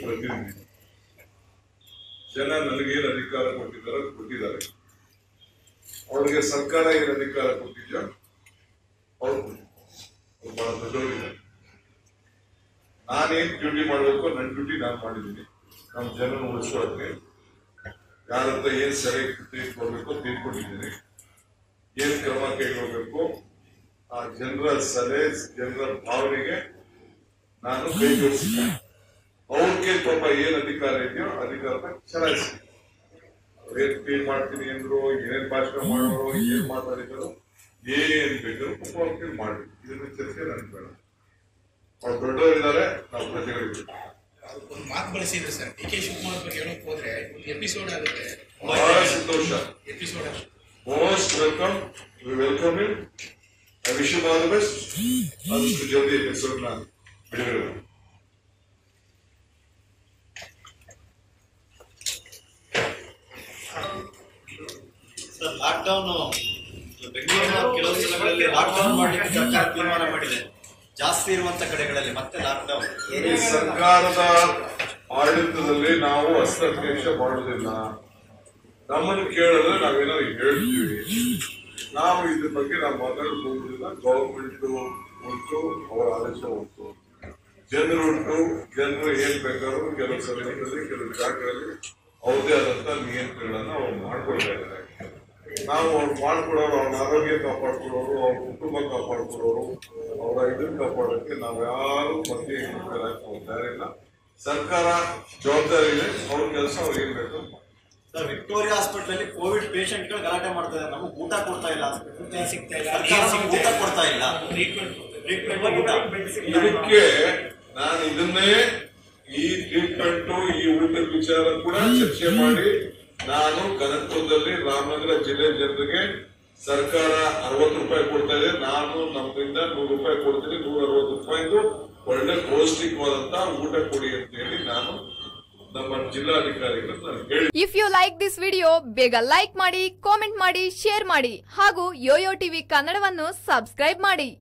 ಪ್ರತಿನಿಧಿ ಜನ ನನಗೇನು ಅಧಿಕಾರ ಕೊಟ್ಟಿದ್ದಾರೆ ಕೊಟ್ಟಿದ್ದಾರೆ ಅವ್ರಿಗೆ ಸರ್ಕಾರ ಏನು ಅಧಿಕಾರ ಕೊಟ್ಟಿದ್ಯೋ ಅವ್ರು ಅವ್ರು ಬಹಳ ದೊಡ್ಡವರಿದ್ದಾರೆ ನಾನೇನ್ ಡ್ಯೂಟಿ ಮಾಡಬೇಕು ನನ್ನ ಡ್ಯೂಟಿ ನಾನು ಮಾಡಿದ್ದೀನಿ ನಮ್ಮ ಜನನ ಉಳಿಸ್ಕೊಳಕ್ಕೆ ಯಾರ ಹತ್ರ ಏನ್ ಸಲಹೆ ತೆಗೆದುಕೊಳ್ಬೇಕು ತೆಗೆದುಕೊಂಡಿದ್ದೀನಿ ಏನ್ ಕ್ರಮ ಕೈಗೊಳ್ಬೇಕು ಆ ಜನರ ಸಲಹೆ ಜನರ ಭಾವನೆಗೆ ನಾನು ಕೈ ಜೋಡಿಸಿದ್ದೀನಿ ಅವ್ರಿಗೆ ಪಾಪ ಏನ್ ಅಧಿಕಾರ ಇದೆಯೋ ಅಧಿಕಾರನ ಚಲಾಯಿಸಿ ಏನ್ ಕ್ಲೀನ್ ಮಾಡ್ತೀನಿ ಅಂದ್ರು ಏನೇನ್ ಭಾಷಣ ಮಾಡೋರು ಏನ್ ಮಾತಾಡಿದ್ರು ಏನ್ ಬೇಕಾದ್ರು ಪಾಪ ಅವ್ರಿಗೆ ಮಾಡಿ ಇದನ್ನ ಚರ್ಚೆ ನನ್ಗೆ ಬೇಡ ಅವ್ರು ದೊಡ್ಡವರಿದ್ದಾರೆ ನಾವು ಪ್ರಜೆಗಳಿದ್ದೀವಿ ಒಂದು ಮಾತು ಬಳಸಿದ್ರು ಸರ್ ಡಿ ಕೆ ಶಿವಕುಮಾರ್ ಬಗ್ಗೆ ಹೇಳಕ್ ಹೋದ್ರೆ ಎಪಿಸೋಡ್ ಆಗುತ್ತೆ ಬಹಳ ಸಂತೋಷ ಎಪಿಸೋಡ್ ಆಗುತ್ತೆ most welcome welcome in I wish you all the best ಆದಷ್ಟು ಜಲ್ದಿ ಹೆಸರನ್ನ ಬಿಡುಗಡೆ ಮಾಡಿ. ಸರ್ ಲಾಕ್ಡೌನ್ ಬೆಂಗಳೂರಿನ ಕೆಲವು ಸ್ಥಳಗಳಲ್ಲಿ ಲಾಕ್ಡೌನ್ ಮಾಡಲಿಕ್ಕೆ ಸರ್ಕಾರ ತೀರ್ಮಾನ ಮಾಡಿದೆ ಜಾಸ್ತಿ ಇರುವಂತ ಕಡೆಗಳಲ್ಲಿ ಮತ್ತೆ ಲಾಕ್ಡೌನ್ ಈ ಸರ್ಕಾರದ ಆಡಳಿತದಲ್ಲಿ ನಾವು ಹಸ್ತಕ್ಷೇಪ ಮಾಡುವುದಿಲ್ಲ ನಮ್ಮನ್ನು ಕೇಳಿದ್ರೆ ನಾವೇನಾದ್ರು ಹೇಳ್ತೀವಿ ನಾವು ಇದ್ರ ಬಗ್ಗೆ ನಾವು ಮಾತಾಡಕ್ ಹೋಗುದಿಲ್ಲ ಗೌರ್ಮೆಂಟ್ ಉಂಟು ಅವರ ಆದೇಶ ಉಂಟು ಜನರು ಉಂಟು ಜನರು ಏನ್ ಬೇಕಾದ್ರೂ ಕೆಲವು ಸಂದರ್ಭದಲ್ಲಿ ಕೆಲವು ಜಾಗಗಳಲ್ಲಿ ಅವ್ರದೇ ಆದಂತ ನಿಯಂತ್ರಣಗಳನ್ನ ಅವ್ರು ಮಾಡ್ಕೊಳ್ತಾ ಇದ್ದಾರೆ ನಾವು ಅವ್ರು ಮಾಡ್ಕೊಡೋರು ಅವ್ರ ಆರೋಗ್ಯ ಕಾಪಾಡ್ಕೊಳ್ಳೋರು ಅವ್ರ ಕುಟುಂಬ ಕಾಪಾಡ್ಕೊಳ್ಳೋರು ಅವರ ಇದನ್ನ ಕಾಪಾಡೋಕ್ಕೆ ನಾವು ಯಾರು ಮಧ್ಯೆ ಹೋಗ್ತಾರೆ ಇಲ್ಲ ಸರ್ಕಾರ ಜವಾಬ್ದಾರಿ ಇದೆ ಅವ್ರ ಕೆಲಸ ಅವ್ರು ಏನ್ ಬೇಕು ಸರ್ ವಿಕ್ಟೋರಿಯಾ ಹಾಸ್ಪಿಟಲ್ ಅಲ್ಲಿ ಕೋವಿಡ್ ಪೇಷಂಟ್ ಗಳು ಗಲಾಟೆ ಮಾಡ್ತಾ ಇದ್ದಾರೆ ನಮಗೆ ಊಟ ಕೊಡ್ತಾ ಇಲ್ಲ ಊಟ ಸಿಗ್ತಾ ಇಲ್ಲ ಸರ್ಕಾರ ನೀರ್ ನಮ್ಗೆ ಸಿಗ್ತಾ ಊಟ ಕೊಡ್ತಾ ಇಲ್ಲ ಟ್ರೀಟ್ಮೆಂಟ್ ಟ್ರೀಟ್ಮೆಂಟ್ ಊಟ ಇದಕ್ಕೆ ನಾನು ಇದನ್ನೇ ಈ ಟ್ರೀಟ್ಮೆಂಟ್ ಈ ಊಟದ ವಿಚಾರ ಕೂಡ ಚರ್ಚೆ ಮಾಡಿ ನಾನು ಕನಕಪುರದಲ್ಲಿ ರಾಮನಗರ ಜಿಲ್ಲೆ ಜನರಿಗೆ ಸರ್ಕಾರ ಅರವತ್ತು ರೂಪಾಯಿ ಕೊಡ್ತಾ ಇದೆ ನಾನು ನಮ್ಮಿಂದ ನೂರು ರೂಪಾಯಿ ಕೊಡ್ತೀನಿ ನೂರ ಅರವತ್ತು ರೂಪಾಯಿದು ಒಳ್ಳೆ ಪೌಷ್ಟಿಕವಾದಂತ ಊಟ ಕೊಡಿ ಅಂತ ಹೇಳಿ ನಾನು ನಮ್ಮ ಜಿಲ್ಲಾಧಿಕಾರಿಗಳು ನಾನು ಹೇಳಿ if you like this video ಬೇಗ ಲೈಕ್ ಮಾಡಿ ಕಾಮೆಂಟ್ ಮಾಡಿ ಶೇರ್ ಮಾಡಿ ಹಾಗೂ ಯೋಯೋ ಟಿವಿ ಕನ್ನಡವನ್ನು ಸಬ್ಸ್ಕ್ರೈಬ್ ಮಾಡಿ